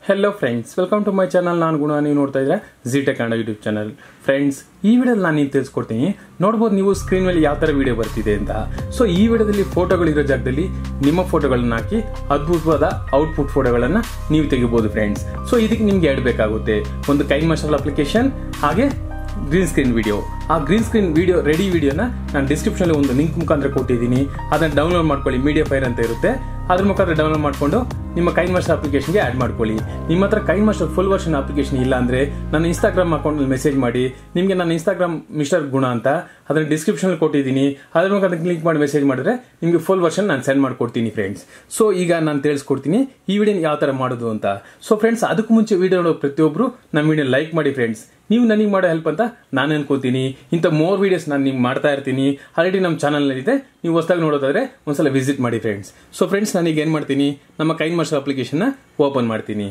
hello friends welcome to my channel ನಾನು ಗುಣ ನೀವು ನೋಡ್ತಾ ಇದ್ರೆ ಝೀಟೆಕ್ ಕನ್ನಡ ಯೂಟ್ಯೂಬ್ ಚಾನಲ್ ಫ್ರೆಂಡ್ಸ್ ಈ ವಿಡಿಯೋದಲ್ಲಿ ನಾನು ನೀವು ತಿಳಿಸ್ಕೊಡ್ತೀನಿ ನೋಡ್ಬೋದು ನೀವು ಸ್ಕ್ರೀನ್ ಮೇಲೆ ಯಾವ ಥರ ವಿಡಿಯೋ ಬರ್ತಿದೆ ಅಂತ ಸೊ ಈ ವಿಡಿಯೋದಲ್ಲಿ ಫೋಟೋಗಳಿರೋ ಜಾಗದಲ್ಲಿ ನಿಮ್ಮ ಫೋಟೋಗಳನ್ನ ಹಾಕಿ ಅದ್ಭುತವಾದ ಔಟ್ಪುಟ್ ಫೋಟೋಗಳನ್ನು ನೀವು ತೆಗಿಬೋದು ಫ್ರೆಂಡ್ಸ್ ಸೊ ಇದಕ್ಕೆ ನಿಮ್ಗೆ ಎರಡು ಬೇಕಾಗುತ್ತೆ ಒಂದು ಕೈ ಮಾಸ್ಟರ್ ಅಪ್ಲಿಕೇಶನ್ ಹಾಗೆ ಗ್ರೀನ್ ಸ್ಕ್ರೀನ್ ವಿಡಿಯೋ ಆ ಗ್ರೀನ್ ಸ್ಕ್ರೀನ್ ವಿಡಿಯೋ ರೆಡಿ ವಿಡಿಯೋನ ನಾನು ಡಿಸ್ಕ್ರಿಪ್ಷನ್ ಒಂದು ಲಿಂಕ್ ಮುಖಾಂತರ ಕೊಟ್ಟಿದ್ದೀನಿ ಅದನ್ನ ಡೌನ್ಲೋಡ್ ಮಾಡ್ಕೊಳ್ಳಿ ಮೀಡಿಯಾ ಫೈರ್ ಅಂತ ಇರುತ್ತೆ ಅದ್ರ ಮುಖಾಂತರ ಡೌನ್ಲೋಡ್ ಮಾಡ್ಕೊಂಡು ನಿಮ್ಮ ಕೈನ್ ಮಾಸ್ಟರ್ ಅಪ್ಲಿಕೇಶನ್ಗೆ ಆಡ್ ಮಾಡ್ಕೊಳ್ಳಿ ನಿಮ್ಮ ಹತ್ರ KineMaster full version application ಇಲ್ಲ ಅಂದ್ರೆ ನನ್ನ ಇನ್ಸ್ಟಾಗ್ರಾಮ್ ಅಕೌಂಟಲ್ಲಿ ಮೆಸೇಜ್ ಮಾಡಿ ನಿಮಗೆ ನನ್ನ ಇನ್ಸ್ಟಾಗ್ರಾಮ್ ಮಿಸ್ಟರ್ ಗುಣ ಅಂತ ಅದನ್ನ ಡಿಸ್ಕ್ರಿಪ್ಷನ್ ಕೊಟ್ಟಿದ್ದೀನಿ ಅದ್ರ ಮುಖಾಂತರ ಕ್ಲಿಕ್ ಮಾಡಿ ಮೆಸೇಜ್ ಮಾಡಿದ್ರೆ ನಿಮಗೆ ಫುಲ್ ವರ್ಷನ್ ನಾನು ಸೆಂಡ್ ಮಾಡ್ಕೊಡ್ತೀನಿ ಫ್ರೆಂಡ್ಸ್ ಸೊ ಈಗ ನಾನು ತಿಳಿಸ್ಕೊಡ್ತೀನಿ ಈ ವಿಡಿಯೋ ಯಾವ ತರ ಮಾಡೋದು ಅಂತ ಸೊ ಫ್ರೆಂಡ್ಸ್ ಅದಕ್ಕೂ ಮುಂಚೆ ವಿಡಿಯೋ ನೋಡೋ ಪ್ರತಿಯೊಬ್ಬರು ನಮ್ಮ ವಿಡಿಯೋ ಲೈಕ್ ಮಾಡಿ ಫ್ರೆಂಡ್ಸ್ ನೀವು ನನಗೆ ಮಾಡೋ ಹೆಲ್ಪ್ ಅಂತ ನಾನು ಅನ್ಕೋತೀನಿ ಇಂಥ ಮೋರ್ ವಿಡಿಯೋಸ್ ನಾನು ನಿಮ್ಗೆ ಮಾಡ್ತಾ ಇರ್ತೀನಿ ಆಲ್ರೆಡಿ ನಮ್ಮ ಚಾನಲ್ ಇದೆ ನೀವು ಹೊಸದಾಗಿ ನೋಡೋದಾದ್ರೆ ಒಂದ್ಸಲ ವಿಸಿಟ್ ಮಾಡಿ ಫ್ರೆಂಡ್ಸ್ ಸೊ ಫ್ರೆಂಡ್ಸ್ ನಾನೀಗ ಏನು ಮಾಡ್ತೀನಿ ನಮ್ಮ ಕೈನ್ ಮಾಸ್ಟರ್ ಅಪ್ಲಿಕೇಶನ್ನ ಓಪನ್ ಮಾಡ್ತೀನಿ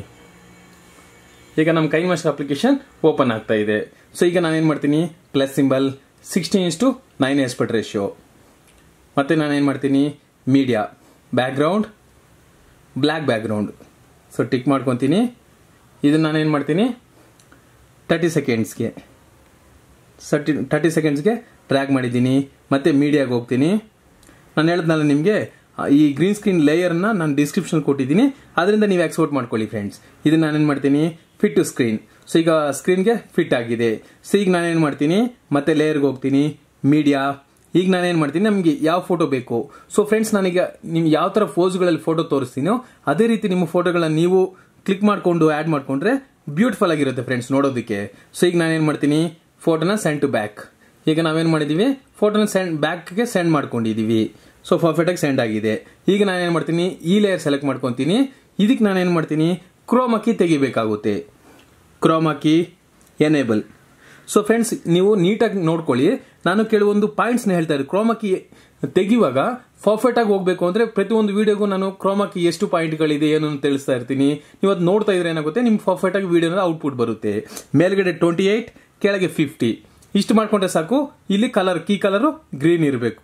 ಈಗ ನಮ್ಮ ಕೈ ಮಾಸ್ಟರ್ ಅಪ್ಲಿಕೇಶನ್ ಓಪನ್ ಆಗ್ತಾ ಇದೆ ಸೊ ಈಗ ನಾನೇನು ಮಾಡ್ತೀನಿ plus symbol sixteen is to nine aspect ratio ಮತ್ತೆ ನಾನೇನು ಮಾಡ್ತೀನಿ media background black background so tick ಮಾಡ್ಕೊತೀನಿ ಇದನ್ನು ನಾನೇನು ಮಾಡ್ತೀನಿ ತರ್ಟಿ ಸೆಕೆಂಡ್ಸ್ಗೆ ಸರ್ಟಿ ತರ್ಟಿ ಸೆಕೆಂಡ್ಸ್ಗೆ ಟ್ರ್ಯಾಕ್ ಮಾಡಿದ್ದೀನಿ ಮತ್ತೆ ಮೀಡಿಯಾಗೆ ಹೋಗ್ತೀನಿ ನಾನು ಹೇಳಿದ್ನಲ್ಲ ನಿಮಗೆ ಈ ಗ್ರೀನ್ ಸ್ಕ್ರೀನ್ ಲೇಯರ್ನ ನಾನು ಡಿಸ್ಕ್ರಿಪ್ಷನ್ ಕೊಟ್ಟಿದ್ದೀನಿ ಅದರಿಂದ ನೀವು ಎಕ್ಸ್ಪೋರ್ಟ್ ಮಾಡ್ಕೊಳ್ಳಿ ಫ್ರೆಂಡ್ಸ್ ಇದನ್ನ ನಾನೇನು ಮಾಡ್ತೀನಿ ಫಿಟ್ ಟು ಸ್ಕ್ರೀನ್ ಸೊ ಈಗ ಸ್ಕ್ರೀನ್ಗೆ ಫಿಟ್ ಆಗಿದೆ ಸೊ ಈಗ ನಾನೇನು ಮಾಡ್ತೀನಿ ಮತ್ತೆ ಲೇಯರ್ಗೆ ಹೋಗ್ತೀನಿ ಮೀಡಿಯಾ ಈಗ ನಾನೇನು ಮಾಡ್ತೀನಿ ನಮಗೆ ಯಾವ ಫೋಟೋ ಬೇಕು ಸೊ ಫ್ರೆಂಡ್ಸ್ ನಾನೀಗ ನಿಮ್ಗೆ ಯಾವ ಥರ ಫೋಸ್ಗಳಲ್ಲಿ ಫೋಟೋ ತೋರಿಸ್ತೀನೋ ಅದೇ ರೀತಿ ನಿಮ್ಮ ಫೋಟೋಗಳನ್ನ ನೀವು ಕ್ಲಿಕ್ ಮಾಡಿಕೊಂಡು ಆ್ಯಡ್ ಮಾಡಿಕೊಂಡ್ರೆ ಬ್ಯೂಟಿಫುಲ್ ಆಗಿರುತ್ತೆ ಫ್ರೆಂಡ್ಸ್ ನೋಡೋದಕ್ಕೆ ಸೊ ಈಗ ನಾನೇನು ಮಾಡ್ತೀನಿ ಫೋಟೋನ ಸೆಂಡ್ ಟು ಬ್ಯಾಕ್ ಈಗ ನಾವೇನು ಮಾಡಿದ್ದೀವಿ ಫೋಟೋನ ಸೆಂಡ್ ಬ್ಯಾಕ್ಗೆ ಸೆಂಡ್ ಮಾಡ್ಕೊಂಡಿದ್ದೀವಿ ಸೊ ಪರ್ಫೆಕ್ಟಾಗಿ ಸೆಂಡ್ ಆಗಿದೆ ಈಗ ನಾನೇನು ಮಾಡ್ತೀನಿ ಈ ಲೇಯರ್ ಸೆಲೆಕ್ಟ್ ಮಾಡ್ಕೊತೀನಿ ಇದಕ್ಕೆ ನಾನೇನು ಮಾಡ್ತೀನಿ ಕ್ರೋಮಕ್ಕಿ ತೆಗಿಬೇಕಾಗುತ್ತೆ ಕ್ರೋಮಕ್ಕಿ ಎನೇಬಲ್ ಸೊ ಫ್ರೆಂಡ್ಸ್ ನೀವು ನೀಟಾಗಿ ನೋಡ್ಕೊಳ್ಳಿ ನಾನು ಕೆಲವೊಂದು ಪಾಯಿಂಟ್ಸ್ನ ಹೇಳ್ತಾ ಇದ್ದೀನಿ ಕ್ರೋಮಕ್ಕಿ ತೆಗಿಯುವಾಗ ಪರ್ಫೆಕ್ಟ್ ಆಗಿ ಹೋಗ್ಬೇಕು ಅಂದ್ರೆ ಪ್ರತಿಯೊಂದು ವಿಡಿಯೋಗೂ ನಾನು ಕ್ರೋಮಕ್ಕಿ ಎಷ್ಟು ಪಾಯಿಂಟ್ಗಳಿದೆ ಏನು ಅಂತ ತಿಳಿಸ್ತಾ ಇರ್ತೀನಿ ನೀವು ಅದು ನೋಡ್ತಾ ಇದ್ರೆ ಏನಾಗುತ್ತೆ ನಿಮ್ಗೆ ಪರ್ಫೆಕ್ಟ್ ಆಗಿ ವಿಡಿಯೋನ ಔಟ್ಪುಟ್ ಬರುತ್ತೆ ಮೇಲ್ಗಡೆ ಟ್ವೆಂಟಿ ಏಟ್ ಕೆಳಗೆ ಫಿಫ್ಟಿ ಇಷ್ಟು ಮಾಡ್ಕೊಂಡ್ರೆ ಸಾಕು ಇಲ್ಲಿ ಕಲರ್ ಕೀ ಕಲರು ಗ್ರೀನ್ ಇರಬೇಕು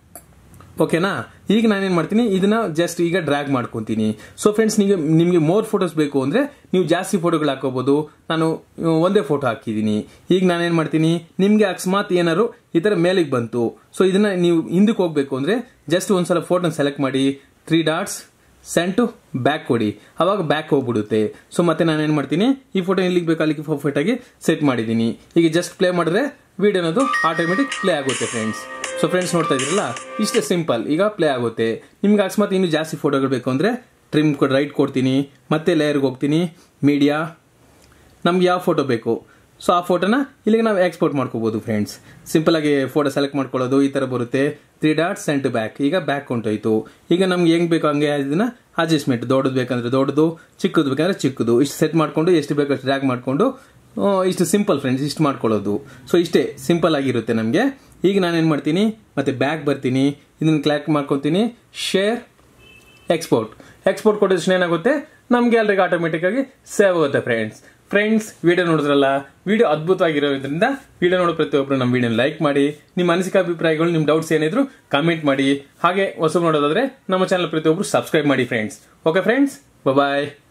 ಓಕೆನಾ ಈಗ ನಾನೇನು ಮಾಡ್ತೀನಿ ಇದನ್ನ ಜಸ್ಟ್ ಈಗ ಡ್ರ್ಯಾಗ್ ಮಾಡ್ಕೊತೀನಿ ಸೊ ಫ್ರೆಂಡ್ಸ್ ನಿಮಗೆ ನಿಮಗೆ ಮೋರ್ ಫೋಟೋಸ್ ಬೇಕು ಅಂದ್ರೆ ನೀವು ಜಾಸ್ತಿ ಫೋಟೋಗಳು ಹಾಕೋಬಹುದು ನಾನು ಒಂದೇ ಫೋಟೋ ಹಾಕಿದ್ದೀನಿ ಈಗ ನಾನೇನು ಮಾಡ್ತೀನಿ ನಿಮಗೆ ಅಕಸ್ಮಾತ್ ಏನಾದ್ರು ಈ ಥರ ಮೇಲಿಗೆ ಬಂತು ಸೊ ಇದನ್ನ ನೀವು ಹಿಂದಕ್ಕೆ ಹೋಗ್ಬೇಕು ಅಂದ್ರೆ ಜಸ್ಟ್ ಒಂದ್ಸಲ ಫೋಟೋನ ಸೆಲೆಕ್ಟ್ ಮಾಡಿ three dots send to back ಕೊಡಿ ಅವಾಗ ಬ್ಯಾಕ್ ಹೋಗ್ಬಿಡುತ್ತೆ ಸೊ ಮತ್ತೆ ನಾನು ಏನು ಮಾಡ್ತೀನಿ ಈ ಫೋಟೋ ಎಲ್ಲಿಗೆ ಬೇಕು ಅಲ್ಲಿಗೆ ಪರ್ಫೆಕ್ಟ್ ಆಗಿ ಸೆಟ್ ಮಾಡಿದ್ದೀನಿ ಈಗ ಜಸ್ಟ್ ಪ್ಲೇ ಮಾಡಿದ್ರೆ ವಿಡಿಯೋ ಅನ್ನೋದು ಆಟೋಮೆಟಿಕ್ ಪ್ಲೇ ಆಗುತ್ತೆ ಫ್ರೆಂಡ್ಸ್ ಸೊ ಫ್ರೆಂಡ್ಸ್ ನೋಡ್ತಾ ಇದ್ರಲ್ಲ ಇಷ್ಟೇ ಸಿಂಪಲ್ ಈಗ ಪ್ಲೇ ಆಗುತ್ತೆ ನಿಮ್ಗೆ ಅಕಸ್ಮಾತ್ ಇನ್ನೂ ಜಾಸ್ತಿ ಫೋಟೋಗಳು ಬೇಕು ಅಂದರೆ ಟ್ರಿಮ್ ರೈಟ್ ಕೊಡ್ತೀನಿ ಮತ್ತೆ ಲೇಯರ್ಗೆ ಹೋಗ್ತೀನಿ ಮೀಡಿಯಾ ನಮ್ಗೆ ಯಾವ ಫೋಟೋ ಬೇಕು ಸೊ ಆ ಫೋಟೋನ ಇಲ್ಲಿಗೆ ನಾವು ಎಕ್ಸ್ಪೋರ್ಟ್ ಮಾಡ್ಕೋಬಹುದು ಫ್ರೆಂಡ್ಸ್ ಸಿಂಪಲ್ ಆಗಿ ಫೋಟೋ ಸೆಲೆಕ್ಟ್ ಮಾಡ್ಕೊಳ್ಳೋದು ಈ ತರ ಬರುತ್ತೆ ತ್ರೀ ಡಾಟ್ ಸೆಂಟ್ ಬ್ಯಾಕ್ ಈಗ ಬ್ಯಾಕ್ ಹೊಂಟೋಯ್ತು ಈಗ ನಮ್ಗೆ ಹೆಂಗ್ ಬೇಕು ಹಂಗೆ ಇದನ್ನ ಅಡ್ಜಸ್ಟ್ಮೆಂಟ್ ದೊಡ್ಡದು ಬೇಕಂದ್ರೆ ದೊಡ್ಡದು ಚಿಕ್ಕದು ಬೇಕಂದ್ರೆ ಚಿಕ್ಕದು ಇಷ್ಟು ಸೆಟ್ ಮಾಡ್ಕೊಂಡು ಎಷ್ಟು ಬೇಕು ಅಷ್ಟು ಡ್ರ್ಯಾಗ್ ಮಾಡ್ಕೊಂಡು ಇಷ್ಟು ಸಿಂಪಲ್ ಫ್ರೆಂಡ್ಸ್ ಇಷ್ಟು ಮಾಡ್ಕೊಳ್ಳೋದು ಸೊ ಇಷ್ಟೇ ಸಿಂಪಲ್ ಆಗಿರುತ್ತೆ ನಮಗೆ ಈಗ ನಾನೇನು ಮಾಡ್ತೀನಿ ಮತ್ತೆ ಬ್ಯಾಕ್ ಬರ್ತೀನಿ ಇದನ್ನ ಕ್ಲಾಕ್ ಮಾಡ್ಕೊತೀನಿ ಶೇರ್ ಎಕ್ಸ್ಪೋರ್ಟ್ ಎಕ್ಸ್ಪೋರ್ಟ್ ಕೊಟ್ಟಿದ ತಕ್ಷಣ ಏನಾಗುತ್ತೆ ನಮ್ಗೆ ಎಲ್ರಿಗೂ ಆಟೋಮೆಟಿಕ್ ಆಗಿ ಸೇವ್ ಆಗುತ್ತೆ ಫ್ರೆಂಡ್ಸ್ ಫ್ರೆಂಡ್ಸ್ ವಿಡಿಯೋ ನೋಡಿದ್ರಲ್ಲ ವಿಡಿಯೋ ಅದ್ಭುತವಾಗಿರೋದ್ರಿಂದ ವಿಡಿಯೋ ನೋಡೋ ಪ್ರತಿಯೊಬ್ಬರು ನಮ್ಮ ವಿಡಿಯೋ ಲೈಕ್ ಮಾಡಿ ನಿಮ್ಮ ಅನಿಸಿಕೆ ಅಭಿಪ್ರಾಯಗಳು ನಿಮ್ಮ ಡೌಟ್ಸ್ ಏನಿದ್ರು ಕಮೆಂಟ್ ಮಾಡಿ ಹಾಗೆ ಹೊಸ ನೋಡೋದಾದ್ರೆ ನಮ್ಮ ಚಾನಲ್ ಪ್ರತಿಯೊಬ್ಬರು ಸಬ್ಸ್ಕ್ರೈಬ್ ಮಾಡಿ ಫ್ರೆಂಡ್ಸ್ ಓಕೆ ಫ್ರೆಂಡ್ಸ್ ಬಾಯ್